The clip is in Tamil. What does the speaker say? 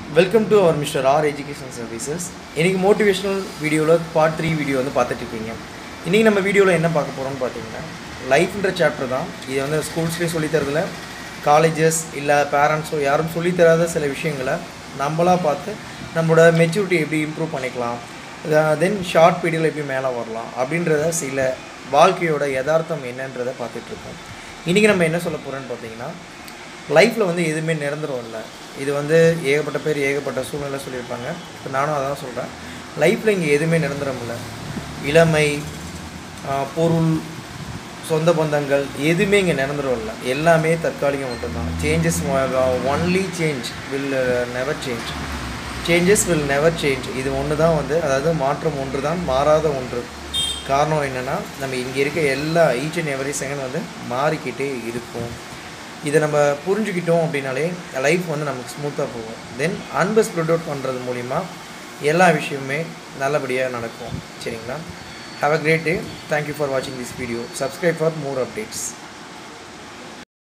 welcome to our mister R education services இன்றைக்கி மோட்டிவேஷனல் வீடியோவில் பார்ட் த்ரீ வீடியோ வந்து பார்த்துட்ருக்கீங்க இன்றைக்கி நம்ம வீடியோவில் என்ன பார்க்க போகிறோம்னு பார்த்தீங்கன்னா லைஃப்ன்ற சாப்டர் தான் இது வந்து ஸ்கூல்ஸ்லேயே சொல்லித்தரதில்ல காலேஜஸ் இல்லை பேரண்ட்ஸோ யாரும் சொல்லித்தராத சில விஷயங்களை நம்மளாக பார்த்து நம்மளோட மெச்சூரிட்டி எப்படி இம்ப்ரூவ் பண்ணிக்கலாம் தென் ஷார்ட் பீரியடில் எப்படி மேலே வரலாம் அப்படின்றத சில வாழ்க்கையோட யதார்த்தம் என்னன்றதை பார்த்துட்ருக்கோம் இன்றைக்கி நம்ம என்ன சொல்ல போகிறோன்னு பார்த்தீங்கன்னா லைஃப்பில் வந்து எதுவுமே நிரந்தரம் இல்லை இது வந்து ஏகப்பட்ட பேர் ஏகப்பட்ட சூழ்நிலை சொல்லியிருப்பாங்க இப்போ நானும் அதான் சொல்கிறேன் லைஃப்பில் இங்கே எதுவுமே நிரந்தரம் இல்லை இளமை ஆஹ், பொருள் சொந்த பந்தங்கள் எதுவுமே இங்கே நிரந்தரம் இல்லை எல்லாமே தற்காலிகம் மட்டும்தான் changes only change will never change changes will never change இது ஒன்று தான் வந்து அதாவது மாற்றம் ஒன்று தான் மாறாத ஒன்று காரணம் என்னென்னா நம்ம இங்கே இருக்க எல்லா ஈச் அண்ட் எவரி செகண்ட் வந்து மாறிக்கிட்டே இருக்கும் இதை நம்ம புரிஞ்சுக்கிட்டோம் அப்படின்னாலே லைஃப் வந்து நமக்கு ஸ்மூத்தாக போகும் தென் அன்பை ஸ்ப்ரெட் அவுட் பண்ணுறது மூலிமா எல்லா விஷயமுமே நல்லபடியாக நடக்கும் சரிங்களா have a great day thank you for வாட்சிங் this video subscribe for more updates